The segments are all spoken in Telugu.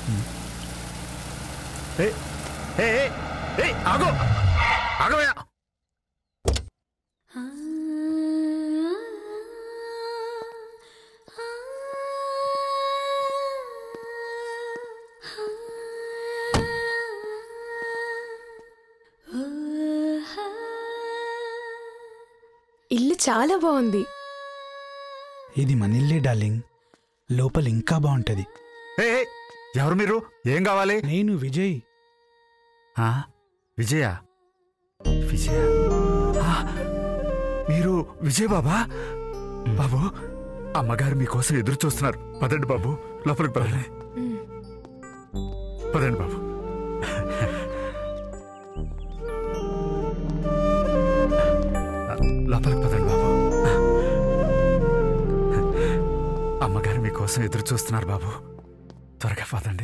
ఏయ్, ఏయ్, ఏయ్, ఏయ్, ఆగు ఆగవయ్యా ఇల్లు చాలా బాగుంది ఇది మనిల్లే డార్లింగ్ లోపల ఇంకా బాగుంటది ఏయ్, ఏయ్, ఎవరు మీరు ఏం కావాలి నేను విజయ్ ఆ, విజయ విజయ ఆ, మీరు విజయ్ బాబా బాబు అమ్మగారు మీకోసం ఎదురు చూస్తున్నారు పదండి బాబు లోపలికి పదండి పదండి బాబు ఆ, లోపలికి పదండి బాబు అమ్మగారు మీకోసం ఎదురు చూస్తున్నారు బాబు త్వరగా పదండి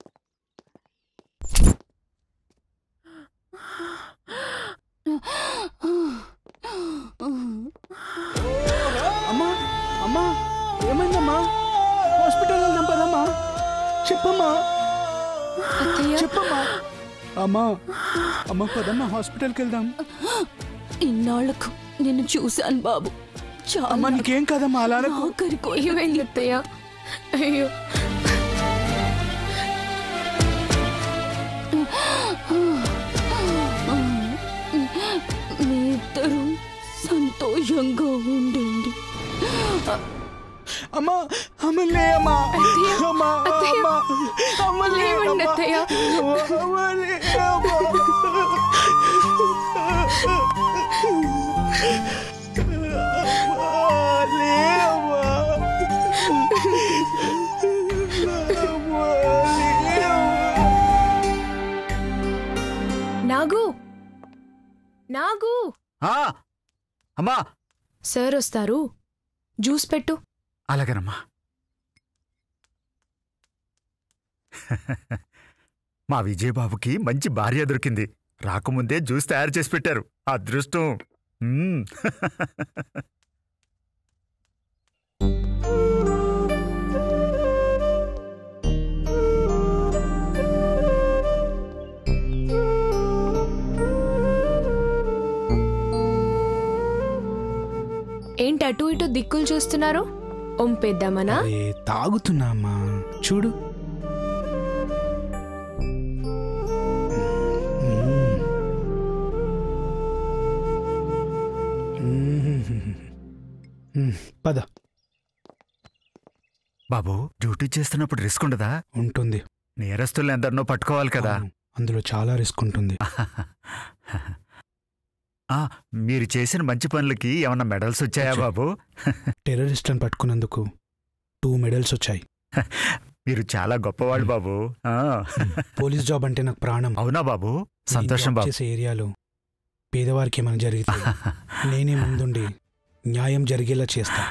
అమ్మా అమ్మా ఏమైందమ్మా హాస్పిటల్ వెళ్దాం పదమ్మా చెప్పమ్మా అత్తయ్య చెప్పమ్మా అమ్మా అమ్మ పదమ్మా హాస్పిటల్కి వెళ్దాం ఇన్నాళ్లకు నిన్ను చూశాను బాబు అమ్మా చాలా నీకేం కదమ్మా అలా అనకు. ఆఖరి కోరిక. ఏమైంది అత్తయ్య అయ్యో మీ ఇద్దరు సంతోషంగా ఉండండి అమ్మా అమ్మ లే అమ్మా అత్తయ్య, అమ్మా అత్తయ్య. అమ్మా అమ్మ లే లేవండి అమ్మా. అత్తయ్య. అమ్మ లే అమ్మా. అమ్మా, లే అమ్మా. అమ్మా, లే అమ్మా. నాగు నాగు ఆ, అమ్మా సార్ వస్తారు జ్యూస్ పెట్టు అలాగేనమ్మా మా విజయబాబుకి మంచి భార్య దొరికింది రాకముందే జ్యూస్ తయారు చేసి పెట్టారు అదృష్టం మ్మ్. ఏంటి అటు ఇటు దిక్కులు చూస్తున్నారు ఒంపేద్దామనా అరే తాగుతున్నా అమ్మా చూడు మ్మ్. పద బాబు డ్యూటీ చేస్తున్నప్పుడు రిస్క్ ఉండదా ఉంటుంది నేరస్తుల్ని ఎందరినో పట్టుకోవాలి కదా అవును, అందులో చాలా రిస్క్ ఉంటుంది ఆ, మీరు చేసిన మంచి పనులకి ఏమన్నా మెడల్స్ వచ్చాయా వచ్చాయి. బాబు టెర్రరిస్ట్లను పట్టుకున్నందుకు టూ మెడల్స్ వచ్చాయి మీరు చాలా గొప్పవాళ్ళు బాబు ఆ, పోలీస్ జాబ్ అంటే నాకు ప్రాణం అవునా బాబు నేను సంతోషం జాబ్ బాబు చేసే ఏరియాలో పేదవారికి ఏమైనా జరిగితే నేనే ముందుండి న్యాయం జరిగేలా చేస్తా